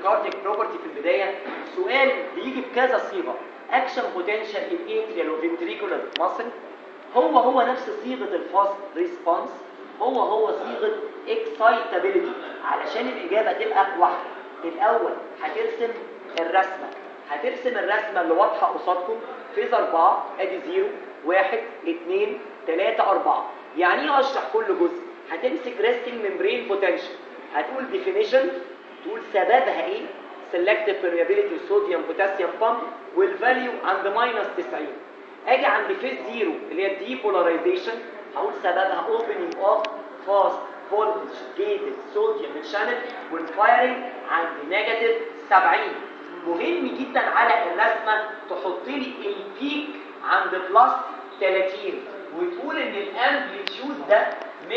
كارديك بروبرتي في البدايه سؤال بيجي بكذا صيغه اكشن بوتنشال ان اتريال وفنتريكولار ماسل هو هو نفس صيغه الفاست ريسبونس هو هو صيغه اكسايتابيليتي علشان الاجابه تبقى واحده الاول هترسم الرسمه هترسم الرسمه اللي واضحه قصادكم فيز 4 ادي 0 1 2 3 4 يعني ايه اشرح كل جزء هتمسك ريستنج ممبرين بوتنشال هتقول ديفينيشن تقول سببها ايه سيلكتيف بيرميابيليتي صوديوم بوتاسيوم بامب والفاليو عند ماينس 90 اجي عند فيز 0 اللي هي الديبولاريزيشن هقول سببها اوبننج اوف فاست فولتج جيتد صوديوم شانل والفايرنج عند نيجاتيف 70 مهم جدا على الرسمه تحط لي البيك عند بلس 30 وتقول ان الامبليتيود ده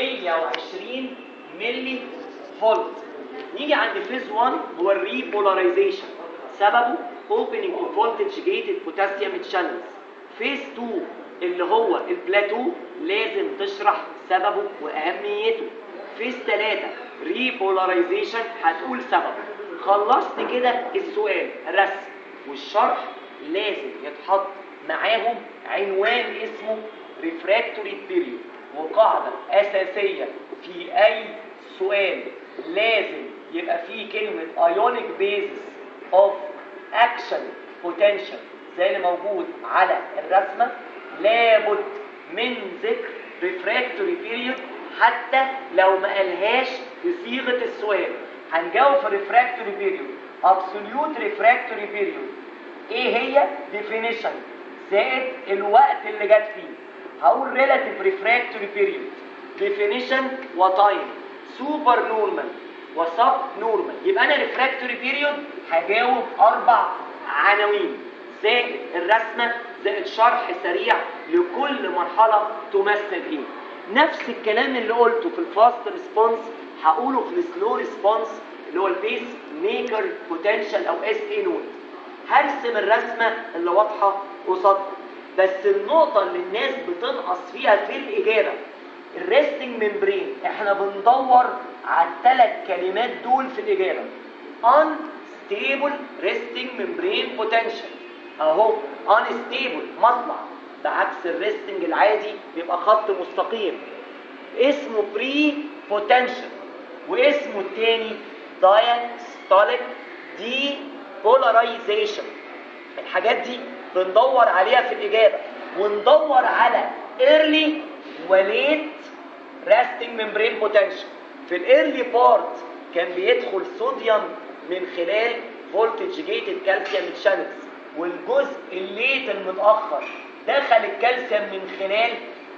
120 ملي فولت نيجي عند فيز 1 هو الريبولاريزيشن سببه opening of voltage gated potassium channels فيز 2 اللي هو البلاتو لازم تشرح سببه واهميته فيز 3 ريبولاريزيشن هتقول سببه خلصت كده السؤال رسم والشرح لازم يتحط معاهم عنوان اسمه ريفراكتوري بيريود وقاعدة أساسية في أي سؤال لازم يبقى فيه كلمة ionic basis of action potential زي اللي موجود على الرسمة لابد من ذكر refractory period حتى لو ما قالهاش بصيغة السؤال هنجاوب في refractory period absolute refractory period ايه هي definition زائد الوقت اللي جت فيه هقول relative refractory period definition وتايم سوبر نورمال وسب نورمال يبقى انا refractory period هجاوب اربع عناوين زائد الرسمه زائد شرح سريع لكل مرحله تمثل ايه نفس الكلام اللي قلته في الفاست ريسبونس هقوله في السلو ريسبونس اللي هو البيس ميكر بوتنشال او اس اي نود هرسم الرسمه اللي واضحه قصادكم بس النقطه اللي الناس بتنقص فيها في الاجابه الريستنج ممبرين احنا بندور على الثلاث كلمات دول في الاجابه unstable resting membrane potential اهو unstable مطلع بعكس الريستنج العادي بيبقى خط مستقيم اسمه بري potential واسمه التاني diastolic depolarization الحاجات دي بندور عليها في الإجابة وندور على early وليت resting membrane potential في الايرلي بارت كان بيدخل صوديوم من خلال فولتج جيتد كالسيوم تشانلز والجزء الليت المتاخر دخل الكالسيوم من خلال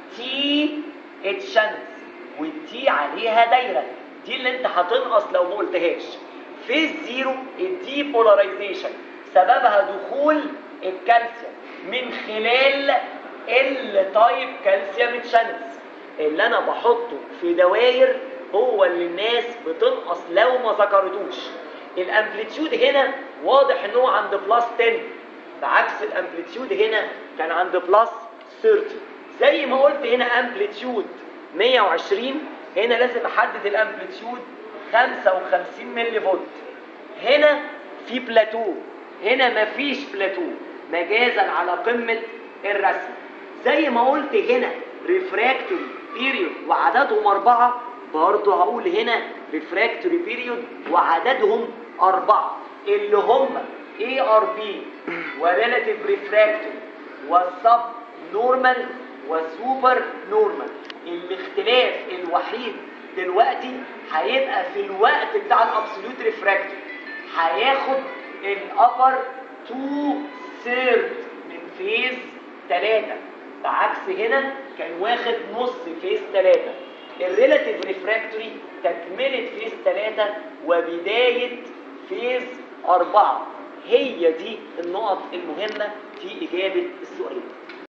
تي تشانلز والتي عليها دايره دي اللي انت هتنقص لو ما قلتهاش فيز زيرو الديبولاريزيشن سببها دخول الكالسيوم من خلال ال تايب كالسيوم تشانلز اللي انا بحطه في دواير هو اللي الناس بتنقص لو ما ذكرتوش الامبليتيود هنا واضح ان هو عند بلس 10 بعكس الامبليتيود هنا كان عند بلس 30 زي ما قلت هنا امبليتيود 120 هنا لازم احدد الامبليتيود 55 ملي فولت هنا في بلاتو هنا مفيش بلاتو مجازا على قمة الرسم زي ما قلت هنا ريفراكتوري بيريود وعددهم أربعة برضه هقول هنا ريفراكتوري بيريود وعددهم أربعة اللي هم اي ار بي وريلاتيف ريفراكتوري والسب نورمال وسوبر نورمال الاختلاف الوحيد دلوقتي هيبقى في الوقت بتاع الابسوليوت ريفراكتوري هياخد الابر 2 ثيرد من فيز 3 بعكس هنا كان واخد نص فيز 3 الريلاتيف ريفراكتوري تكملة فيز 3 وبداية فيز 4 هي دي النقط المهمة في إجابة السؤال